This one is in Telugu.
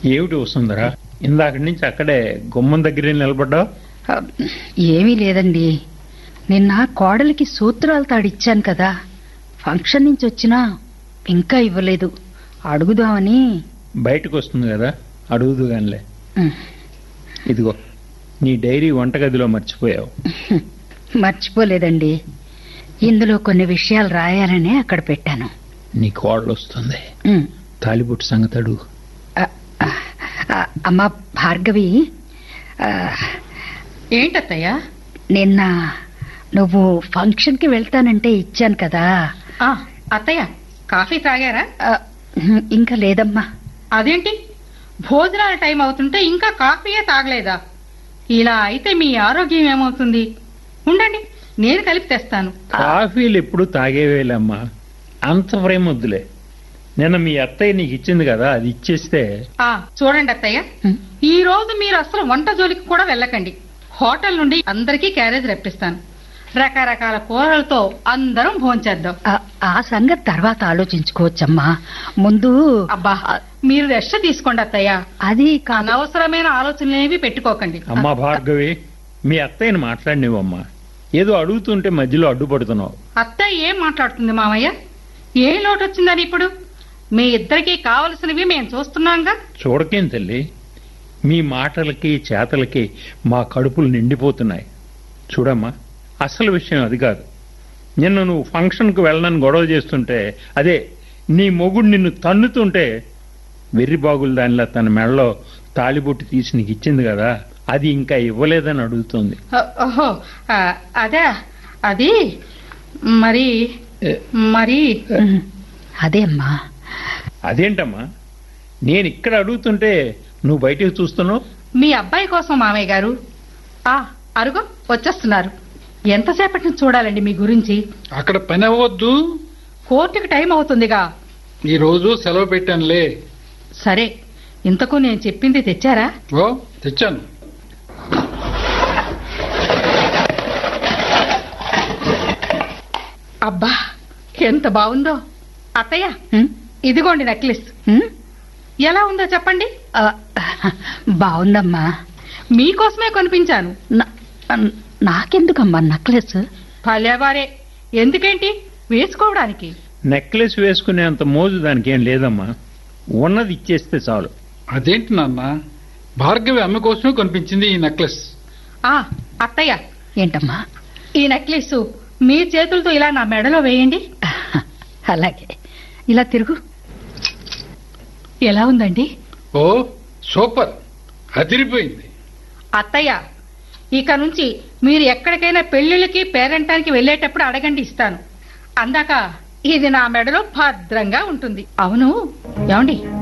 ఏమిటి వస్తుందరా ఇందాక నుంచి అక్కడే గుమ్మం దగ్గరే నిలబడ్డావు ఆ, ఏమీ లేదండి నిన్న కోడలికి సూత్రాలు తాడిచ్చాను కదా ఫంక్షన్ నుంచి వచ్చినా ఇంకా ఇవ్వలేదు అడుగుదామని బయటకు వస్తుంది కదా అడుగుదు గానిలే ఉమ్, ఇదిగో నీ డైరీ వంటగదిలో మర్చిపోయావు మర్చిపోలేదండి ఇందులో కొన్ని విషయాలు రాయాలనే అక్కడ పెట్టాను నీ కోడలు వస్తుంది ఉమ్, తాలిబొట్టు సంగతి అడుగు ఆ, ఆ, ఆ, అమ్మ భార్గవి ఆ, ఏంటత్తయ్యా నిన్న నువ్వు ఫంక్షన్కి వెళ్తానంటే ఇచ్చాను కదా ఆ, అత్తయ్య కాఫీ తాగారా ఆ, ఇంకా లేదమ్మా అదేంటి భోజనాల టైం అవుతుంటే ఇంకా కాఫీయే తాగలేదా ఇలా అయితే మీ ఆరోగ్యం ఏమవుతుంది ఉండండి నేను కలిపి తెస్తాను కాఫీలు ఎప్పుడు తాగేవేలమ్మా అంత ప్రేమ వద్దులే నిన్న మీ అత్తయ్య నీకు ఇచ్చింది కదా అది ఇచ్చేస్తే ఆ చూడండి అత్తయ్య ఉమ్, ఈ రోజు మీరు అసలు వంట జోలికి కూడా వెళ్ళకండి హోటల్ నుండి అందరికీ క్యారేజ్ రప్పిస్తాను రకరకాల కూరలతో అందరం భోంచేద్దాం ఆ- ఆ సంగతి తర్వాత ఆలోచించుకోవచ్చమ్మా ముందు అబ్బా మీరు రెస్ట్ తీసుకోండి అత్తయ్య అది కాదు అనవసరమైన ఆలోచనలేవి పెట్టుకోకండి అమ్మా భార్గవి మీ అత్తయ్యని మాట్లాడినివమ్మా ఏదో అడుగుతుంటే మధ్యలో అడ్డుపడుతున్నావు అత్తయ్య ఏం మాట్లాడుతుంది మామయ్య ఏ లోటు వచ్చిందని ఇప్పుడు మీ ఇద్దరికి కావలసినవి మేము చూస్తున్నాంగా చూడకేం తల్లి మీ మాటలకి చేతలకి మా కడుపులు నిండిపోతున్నాయి చూడమ్మా అసలు విషయం అది కాదు నిన్న నువ్వు ఫంక్షన్కు వెళ్ళనని గొడవ చేస్తుంటే అదే నీ మొగుడు నిన్ను తన్నుతుంటే వెర్రి బాగులు దానిలా తన మెడలో తాళిబొట్టు తీసి నీకు ఇచ్చింది కదా అది ఇంకా ఇవ్వలేదని అడుగుతుంది ఓ- ఓహో ఆ, అదే అది మరి మరి ఉమ్, అదే అమ్మా అదేంటమ్మా నేను ఇక్కడ అడుగుతుంటే నువ్వు బయటకు చూస్తున్నావు మీ అబ్బాయి కోసం మామయ్య గారు ఆ అరుగు వచ్చేస్తున్నారు ఎంతసేపటి నుంచి చూడాలండి మీ గురించి అక్కడ పని అవ్వద్దు కోర్టుకి టైం అవుతుందిగా ఈ రోజు సెలవు పెట్టానులే సరే ఇంతకు నేను చెప్పింది తెచ్చారా ఓ తెచ్చాను అబ్బా ఎంత బాగుందో అత్తయ్య ఉమ్, ఇదిగోండి నెక్లెస్ ఉమ్, ఎలా ఉందో చెప్పండి ఆ, బాగుందమ్మా మీకోసమే కొనిపించాను నా- నాకెందుకమ్మా నక్లెస్ భలేవారే ఎందుకేంటి వేసుకోవడానికి నెక్లెస్ వేసుకునేంత మోజు దానికి ఏం లేదమ్మా ఉన్నది ఇచ్చేస్తే చాలు అదేంటి నాన్న భార్గవి అమ్మ కోసమే కనిపించింది ఈ నెక్లెస్ ఆ అత్తయ్య ఏంటమ్మా ఈ నెక్లెస్ మీ చేతులతో ఇలా నా మెడలో వేయండి అలాగే ఇలా తిరుగు ఎలా ఉందండి ఓ సూపర్ అదిరిపోయింది అత్తయ్య ఇక నుంచి మీరు ఎక్కడికైనా పెళ్లిళ్ళకి పేరంటానికి వెళ్ళేటప్పుడు అడగండి ఇస్తాను అందాక ఇది నా మెడలో భద్రంగా ఉంటుంది అవును ఏమండి